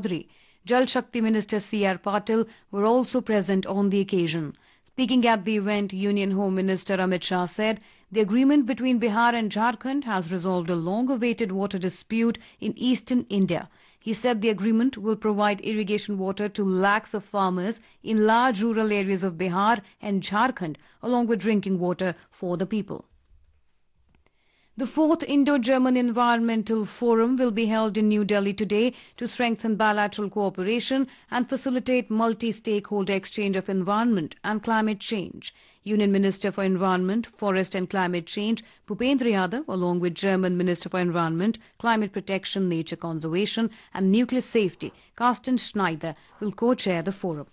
Chaudhary. Jal Shakti Minister C.R. Patil were also present on the occasion. Speaking at the event, Union Home Minister Amit Shah said the agreement between Bihar and Jharkhand has resolved a long-awaited water dispute in eastern India. He said the agreement will provide irrigation water to lakhs of farmers in large rural areas of Bihar and Jharkhand, along with drinking water for the people. The fourth Indo-German Environmental Forum will be held in New Delhi today to strengthen bilateral cooperation and facilitate multi-stakeholder exchange of environment and climate change. Union Minister for Environment, Forest and Climate Change, Bhupendra Yadav, along with German Minister for Environment, Climate Protection, Nature Conservation and Nuclear Safety, Carsten Schneider, will co-chair the forum.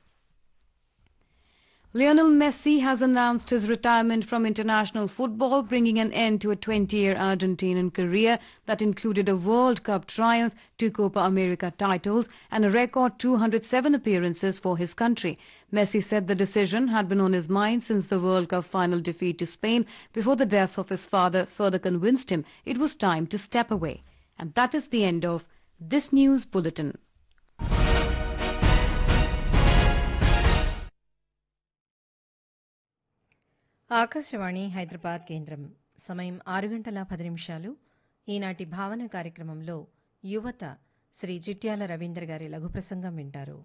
Lionel Messi has announced his retirement from international football, bringing an end to a 20-year Argentinian career that included a World Cup triumph, two Copa America titles, and a record 207 appearances for his country. Messi said the decision had been on his mind since the World Cup final defeat to Spain before the death of his father further convinced him it was time to step away. And that is the end of this news bulletin. Akashvani Hyderabad కేంద్రం సమయం ఆరు గంటల పది నిమిషాలు ఈనాటి భావన కార్యక్రమంలో యువత శ్రీ చిట్యాల రవీంద్ర గారి లఘు ప్రసంగం వింటారు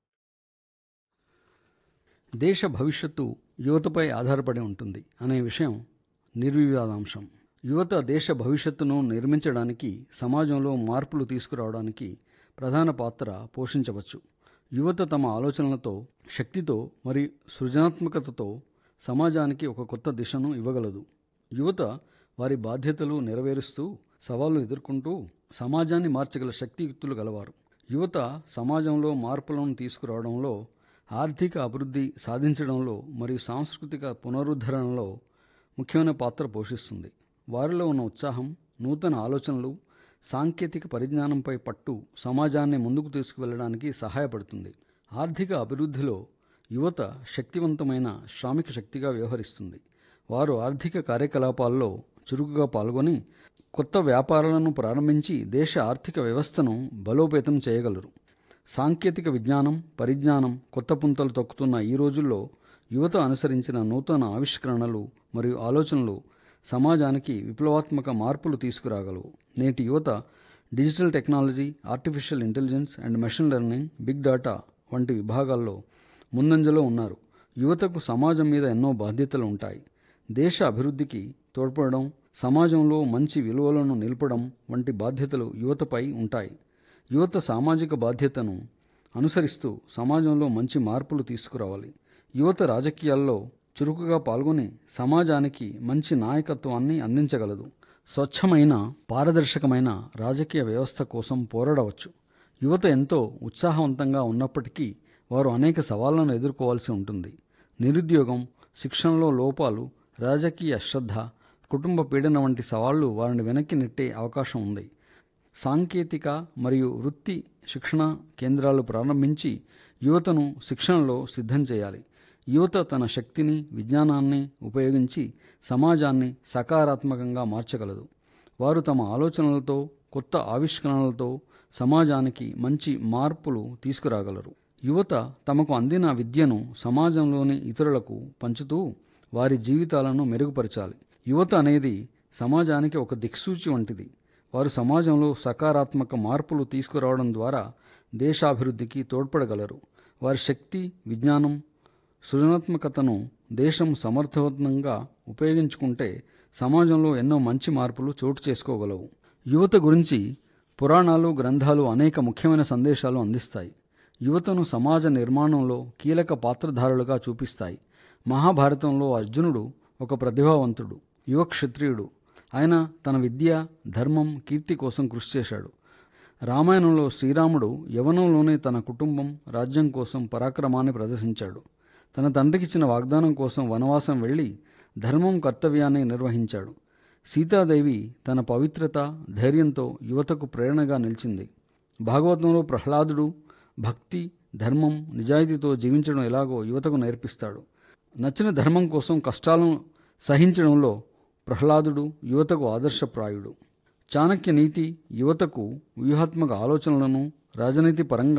దేశ భవిష్యత్తు యువతపై ఆధారపడి ఉంటుంది అనే విషయం నిర్వివాదాంశం యువత దేశ భవిష్యత్తును నిర్మించడానికి సమాజంలో మార్పులు తీసుకురావడానికి ప్రధాన పాత్ర పోషించవచ్చు యువత తమ ఆలోచనలతో శక్తితో మరియు సృజనాత్మకతతో సమాజానికి ఒక కొత్త దిశను ఇవ్వగలదు యువత వారి బాధ్యతలు నెరవేరుస్తూ సవాళ్లు ఎదుర్కొంటూ సమాజాన్ని మార్చగల శక్తియుక్తులు గలవారు యువత సమాజంలో మార్పులను తీసుకురావడంలో ఆర్థిక అభివృద్ధి సాధించడంలో మరియు సాంస్కృతిక పునరుద్ధరణలో ముఖ్యమైన పాత్ర పోషిస్తుంది వారిలో ఉన్న ఉత్సాహం నూతన ఆలోచనలు సాంకేతిక పరిజ్ఞానంపై పట్టు సమాజాన్ని ముందుకు తీసుకువెళ్ళడానికి సహాయపడుతుంది ఆర్థిక అభివృద్ధిలో యువత శక్తివంతమైన శ్రామిక శక్తిగా వ్యవహరిస్తుంది వారు ఆర్థిక కార్యకలాపాల్లో చురుకుగా పాల్గొని కొత్త వ్యాపారాలను ప్రారంభించి దేశ ఆర్థిక వ్యవస్థను బలోపేతం చేయగలరు సాంకేతిక విజ్ఞానం పరిజ్ఞానం కొత్త పుంతలు తొక్కుతున్న ఈ రోజుల్లో యువత అనుసరించిన నూతన ఆవిష్కరణలు మరియు ఆలోచనలు సమాజానికి విప్లవాత్మక మార్పులు తీసుకురాగలవు నేటి యువత digital technology artificial intelligence and machine learning big data వంటి విభాగాల్లో ముందంజలో ఉన్నారు యువతకు సమాజం మీద ఎన్నో బాధ్యతలు ఉంటాయి దేశ అభివృద్ధికి తోడ్పడడం సమాజంలో మంచి విలువలను నిలపడం వంటి బాధ్యతలు యువతపై ఉంటాయి యువత సామాజిక బాధ్యతను అనుసరిస్తూ సమాజంలో మంచి మార్పులు తీసుకురావాలి యువత రాజకీయాల్లో చురుకుగా పాల్గొని సమాజానికి మంచి నాయకత్వాన్ని అందించగలదు స్వచ్ఛమైన పారదర్శకమైన రాజకీయ వ్యవస్థ కోసం పోరాడవచ్చు యువత ఎంతో ఉత్సాహవంతంగా ఉన్నప్పటికీ వారు అనేక సవాళ్లను ఎదుర్కోవాల్సి ఉంటుంది నిరుద్యోగం శిక్షణలో లోపాలు రాజకీయ అశ్రద్ధ కుటుంబ పీడన వంటి సవాళ్లు వారిని వెనక్కి నెట్టే అవకాశం ఉంది సాంకేతిక మరియు వృత్తి శిక్షణ కేంద్రాలు ప్రారంభించి యువతను శిక్షణలో సిద్ధం చేయాలి యువత తన శక్తిని విజ్ఞానాన్ని ఉపయోగించి సమాజాన్ని సకారాత్మకంగా మార్చగలదు వారు తమ ఆలోచనలతో కొత్త ఆవిష్కరణలతో సమాజానికి మంచి మార్పులు తీసుకురాగలరు యువత తమకు అందిన విద్యను సమాజంలోని ఇతరులకు పంచుతూ వారి జీవితాలను మెరుగుపరచాలి యువత అనేది సమాజానికి ఒక దిక్సూచి వంటిది వారు సమాజంలో సకారాత్మక మార్పులు తీసుకురావడం ద్వారా దేశాభివృద్ధికి తోడ్పడగలరు వారి శక్తి విజ్ఞానం సృజనాత్మకతను దేశం సమర్థవంతంగా ఉపయోగించుకుంటే సమాజంలో ఎన్నో మంచి మార్పులు చోటు చేసుకోగలవు యువత గురించి పురాణాలు గ్రంథాలు అనేక ముఖ్యమైన సందేశాలు అందిస్తాయి యువతను సమాజ నిర్మాణంలో కీలక పాత్రధారులుగా చూపిస్తాయి మహాభారతంలో అర్జునుడు ఒక ప్రతిభావంతుడు యువ క్షత్రియుడు ఆయన తన విద్య ధర్మం కీర్తి కోసం కృషి చేశాడు రామాయణంలో శ్రీరాముడు యవనంలోనే తన కుటుంబం రాజ్యం కోసం పరాక్రమాన్ని ప్రదర్శించాడు తన తండ్రికిచ్చిన వాగ్దానం కోసం వనవాసం వెళ్ళి ధర్మం కర్తవ్యాన్ని నిర్వహించాడు సీతాదేవి తన పవిత్రత ధైర్యంతో యువతకు ప్రేరణగా నిలిచింది భాగవతంలో ప్రహ్లాదుడు భక్తి ధర్మం నిజాయితీతో జీవించడం ఎలాగో యువతకు నేర్పిస్తాడు నచ్చిన ధర్మం కోసం కష్టాలను సహించడంలో ప్రహ్లాదుడు యువతకు ఆదర్శప్రాయుడు చాణక్య నీతి యువతకు వ్యూహాత్మక ఆలోచనలను రాజనీతి పరంగా